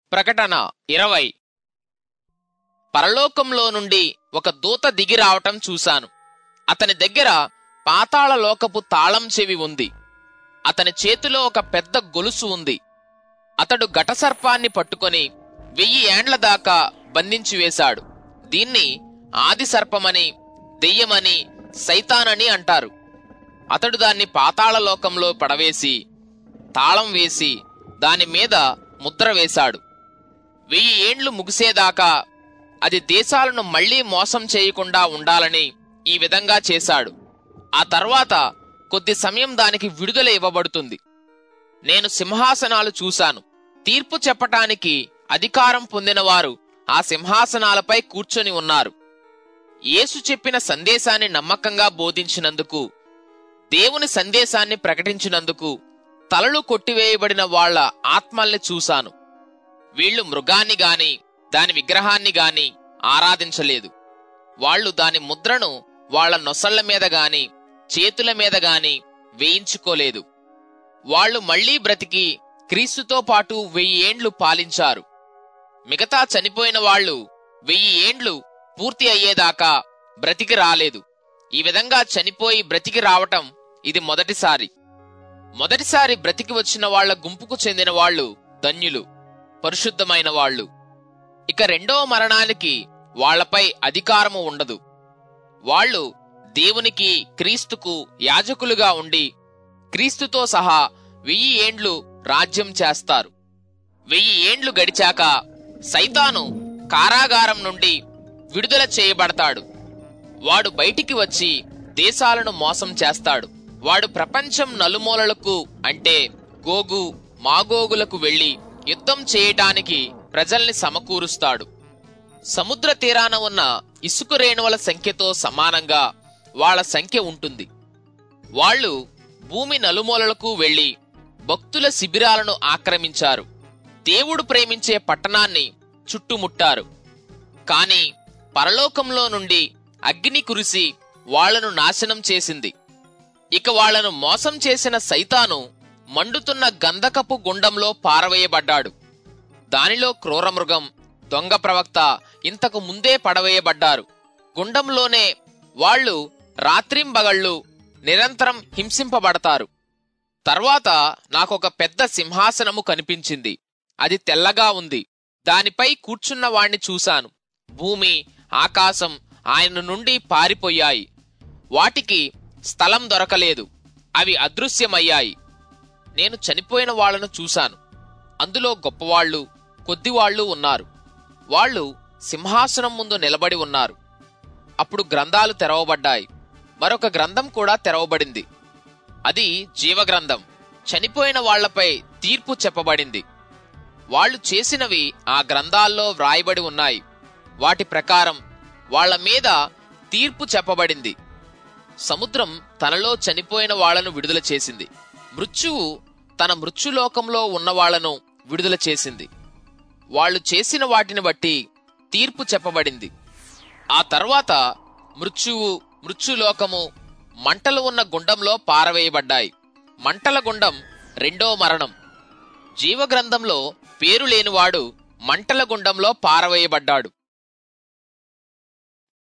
ప్రకటన ఇరవై పరలోకంలో నుండి ఒక దూత దిగి రావటం చూశాను అతని దగ్గర పాతాళ లోకపు తాళం చెవి ఉంది అతని చేతిలో ఒక పెద్ద గొలుసు ఉంది అతడు ఘటసర్పాన్ని పట్టుకొని వెయ్యి ఏండ్ల దాకా బంధించి వేశాడు దీన్ని ఆది సర్పమని దెయ్యమని సైతానని అంటారు అతడు దాన్ని పాతాళ లోకంలో పడవేసి తాళం వేసి దాని మీద ముద్ర వేశాడు వెయ్యి ఏండ్లు ముగిసేదాకా అది దేశాలను మళ్లీ మోసం చేయకుండా ఉండాలని ఈ విధంగా చేశాడు ఆ తర్వాత కొద్ది సమయం దానికి విడుదల ఇవ్వబడుతుంది నేను సింహాసనాలు చూశాను తీర్పు చెప్పటానికి అధికారం పొందినవారు ఆ సింహాసనాలపై కూర్చొని ఉన్నారు యేసు చెప్పిన సందేశాన్ని నమ్మకంగా బోధించినందుకు దేవుని సందేశాన్ని ప్రకటించినందుకు తలలు కొట్టివేయబడిన వాళ్ళ ఆత్మల్ని చూశాను వీళ్ళు మృగాన్ని గాని దాని విగ్రహాన్ని గాని ఆరాధించలేదు వాళ్ళు దాని ముద్రను వాళ్ళ నొసళ్ల మీద గాని చేతుల మీద గాని వేయించుకోలేదు వాళ్ళు మళ్లీ బ్రతికి క్రీస్తుతో పాటు వెయ్యి ఏండ్లు పాలించారు మిగతా చనిపోయిన వాళ్ళు వెయ్యి ఏండ్లు పూర్తి అయ్యేదాకా బ్రతికి రాలేదు ఈ విధంగా చనిపోయి బ్రతికి రావటం ఇది మొదటిసారి మొదటిసారి బ్రతికి వచ్చిన వాళ్ళ గుంపుకు చెందిన వాళ్ళు ధన్యులు పరిశుద్ధమైన వాళ్ళు ఇక రెండవ మరణానికి వాళ్లపై అధికారము ఉండదు వాళ్ళు దేవునికి క్రీస్తుకు యాజకులుగా ఉండి క్రీస్తుతో సహా వెయ్యి ఏండ్లు రాజ్యం చేస్తారు వెయ్యి ఏండ్లు గడిచాక సైతాను కారాగారం నుండి విడుదల చేయబడతాడు వాడు బయటికి వచ్చి దేశాలను మోసం చేస్తాడు వాడు ప్రపంచం నలుమూలలకు అంటే గోగు మాగోగులకు వెళ్లి యుద్ధం చేయటానికి ప్రజల్ని సమకూరుస్తాడు సముద్ర తీరాన ఉన్న ఇసుక రేణువుల సంఖ్యతో సమానంగా వాళ్ళ సంఖ్య ఉంటుంది వాళ్ళు భూమి నలుమూలలకు వెళ్లి భక్తుల శిబిరాలను ఆక్రమించారు దేవుడు ప్రేమించే పట్టణాన్ని చుట్టుముట్టారు కాని పరలోకంలో నుండి అగ్ని కురిసి వాళ్లను నాశనం చేసింది ఇక వాళ్లను మోసం చేసిన సైతాను మండుతున్న గంధకపు గుండంలో పారవేయబడ్డాడు దానిలో క్రూరమృగం దొంగ ప్రవక్త ఇంతకు ముందే పడవేయబడ్డారు గుండంలోనే వాళ్ళు రాత్రింబగళ్ళు నిరంతరం హింసింపబడతారు తర్వాత నాకొక పెద్ద సింహాసనము కనిపించింది అది తెల్లగా ఉంది దానిపై కూర్చున్న వాణ్ణి చూశాను భూమి ఆకాశం ఆయన నుండి పారిపోయాయి వాటికి స్థలం దొరకలేదు అవి అదృశ్యమయ్యాయి నేను చనిపోయిన వాళ్లను చూశాను అందులో గొప్పవాళ్లు కొద్దివాళ్లు ఉన్నారు వాళ్ళు సింహాసనం ముందు నిలబడి ఉన్నారు అప్పుడు గ్రంథాలు తెరవబడ్డాయి మరొక గ్రంథం కూడా తెరవబడింది అది జీవగ్రంథం చనిపోయిన వాళ్లపై తీర్పు చెప్పబడింది వాళ్ళు చేసినవి ఆ గ్రంథాల్లో వ్రాయబడి ఉన్నాయి వాటి ప్రకారం వాళ్ళ మీద తీర్పు చెప్పబడింది సముద్రం తనలో చనిపోయిన వాళ్లను విడుదల చేసింది మృత్యువు తన మృత్యులోకంలో ఉన్న వాళ్లను విడుదల చేసింది వాళ్ళు చేసిన వాటిని బట్టి తీర్పు చెప్పబడింది ఆ తర్వాత మృత్యువు మృత్యులోకము మంటలు ఉన్న గుండంలో పారవేయబడ్డాయి మంటల గుండం రెండో మరణం జీవగ్రంథంలో పేరు లేనివాడు మంటల గుండంలో పారవేయబడ్డాడు